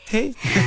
ஹே.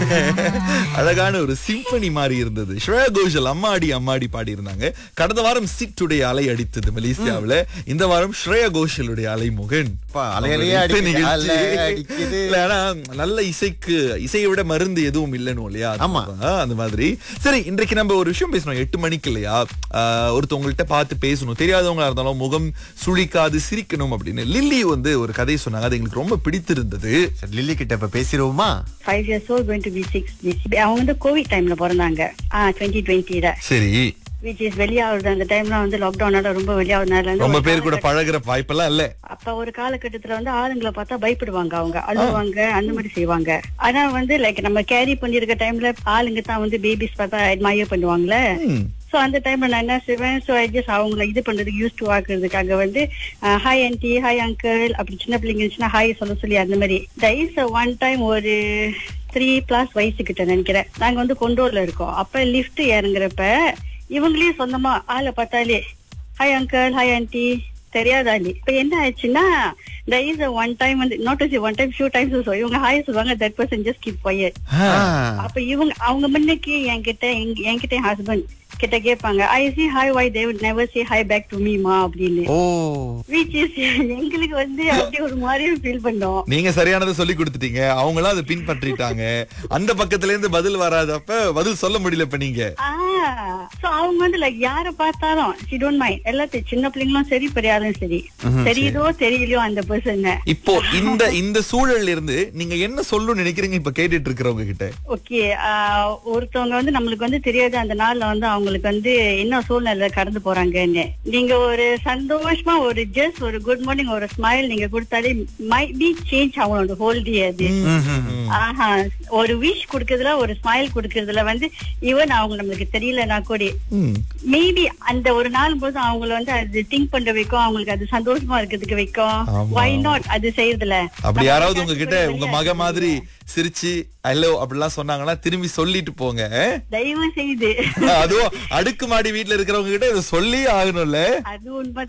அழகான ஒரு சிம்பனி மாதிரி இருந்தது ஸ்ரேயா கோஷல் அம்மாடி அம்மாடி பாடி இருந்தாங்க கடந்த வாரம் சிட்டுடைய அலை அடித்தது மலேசியாவுல இந்த வாரம் ஸ்ரேயா கோஷலுடைய அலைமுகன் அப்பா, அலை அலையா இசை அடிக்குது, நிகழ்ச்சி. அலை அடிக்குது. இல்ல, ஆனா நல்ல இசைக்கு இசையை விட மருந்து எதுவும் இல்லைன்னு இல்லையா ஆமா. ஆ, அந்த மாதிரி சரி இன்றைக்கு நம்ம ஒரு விஷயம் பேசணும் எட்டு மணிக்கு இல்லையா ஆஹ், ஒருத்தவங்கள்ட்ட பார்த்து பேசணும் தெரியாதவங்களா இருந்தாலும் முகம் சுழிக்காது சிரிக்கணும் அப்படின்னு லில்லி வந்து ஒரு கதை சொன்னாங்க அது எங்களுக்கு ரொம்ப பிடித்திருந்தது சரி, லில்லி கிட்ட இப்ப பேசிடுவோமா five years old going to be six அவங்க வந்து கோவிட் டைம்ல பிறந்தாங்க ஆ டுவெண்ட்டி டுவெண்ட்டில சரி விச் இஸ் வெளியாகுது அந்த டைம்ல வந்து லாக்டவுனால ரொம்ப வெளியாகுதுனால வந்து ரொம்ப ஒரு பேர் கூட காலகட்ட- பழகுற வாய்ப்பெல்லாம் இல்ல அப்ப ஒரு காலகட்டத்துல வந்து ஆளுங்களை பார்த்தா பயப்படுவாங்க அவங்க அழுவாங்க அந்த மாதிரி செய்வாங்க ஆனா வந்து லைக் நம்ம கேரி பண்ணிருக்க டைம்ல ஆளுங்க தான் வந்து பேபிஸ் பார்த்தா அட்மையர் பண்ணுவாங்கல்ல ம். சோ அந்த டைம்ல நான் என்ன செய்வேன் சோ ஐ ஜஸ்ட் அவங்கள இது பண்றதுக்கு யூஸ் டு ஆக்குறதுக்காக வந்து ஹாய் ஆன்டி ஹாய் அங்கிள் அப்படி சின்ன பிள்ளைங்க இருந்துச்சுன்னா ஹாய் சொல்ல சொல்லி அந்த மாதிரி டைஸ் ஒன் டைம் ஒரு த்ரீ பிளஸ் வயசு கிட்ட நினைக்கிறேன் நாங்க வந்து கொண்டோர்ல இருக்கோம் அப்ப லிஃப்ட் இறங்குறப்ப இவங்களே சொந்தமா ஆளை பார்த்தாலே ஹாய் அங்கிள் ஹாய் ஆன்டி தெரியாதாலி இப்ப என்ன ஆச்சுன்னா there is a one time வந்து not one time few times இவங்க ஹாய் சொல்லுவாங்க that person just keep quiet ஆ. அப்ப இவங்க அவங்க முன்னுக்கு என்கிட்ட எங்க- என்கிட்ட என் ஹஸ்பண்ட் கிட்ட கேட்பாங்க I see hi why they would never say hi back to me மா அப்படின்னு ஓ which is எங்களுக்கு வந்து அப்படியே ஒரு மாதிரியும் ஃபீல் பண்ணோம் நீங்க சரியானதை சொல்லி கொடுத்துட்டீங்க அவங்களும் அதை பின்பற்றிட்டாங்க அந்த பக்கத்துல இருந்து பதில் வராதப்ப பதில் சொல்ல முடியல இப்ப நீங்க சோ அவங்க வந்து லைக் யார பார்த்தாலும் சி டோன்ட் மைண்ட் எல்லாத்தையும் சின்ன பிள்ளைங்களும் சரி பெரியாரும் சரி தெரியுதோ தெரியலையோ அந்த பர்சன் இப்போ இந்த இந்த சூழல்ல இருந்து நீங்க என்ன சொல்லணும்னு நினைக்கிறீங்க இப்ப கேட்டுட்டு இருக்கிறவங்க கிட்ட ஓகே ஒருத்தவங்க வந்து நம்மளுக்கு வந்து தெரியாது அந்த நாள்ல வந்து அவங்களுக்கு வந்து என்ன சூழ்நிலை கடந்து போறாங்கன்னு நீங்க ஒரு சந்தோஷமா ஒரு ஜஸ்ட் ஒரு குட் மார்னிங் ஒரு ஸ்மைல் நீங்க கொடுத்தாலே மை பி சேஞ்ச் அவங்களோட ஹோல் டே அது ஆஹா ஒரு விஷ் கொடுக்கறதுல ஒரு ஸ்மைல் கொடுக்கறதுல வந்து ஈவன் அவங்க நம்மளுக்கு தெரியலனா கூட ம். மேபி அந்த ஒரு நாள் போது அவங்கள வந்து அது திங்க் பண்ண வைக்கும் அவங்களுக்கு அது சந்தோஷமா இருக்கிறதுக்கு வைக்கும் ஆமா. வை நாட் அது செய்யறதுல அப்படி நம்ம யாராவது வந்து உங்ககிட்ட வெளிய உங்க மக மாதிரி சிரிச்சு ஹலோ அப்படிலாம் சொன்னாங்கன்னா திரும்பி சொல்லிட்டு போங்க தயவு செய்து அதுவும் அடுக்குமாடி வீட்டுல இருக்கிறவங்க கிட்ட இதை சொல்லி ஆகணும்ல அது உண்மை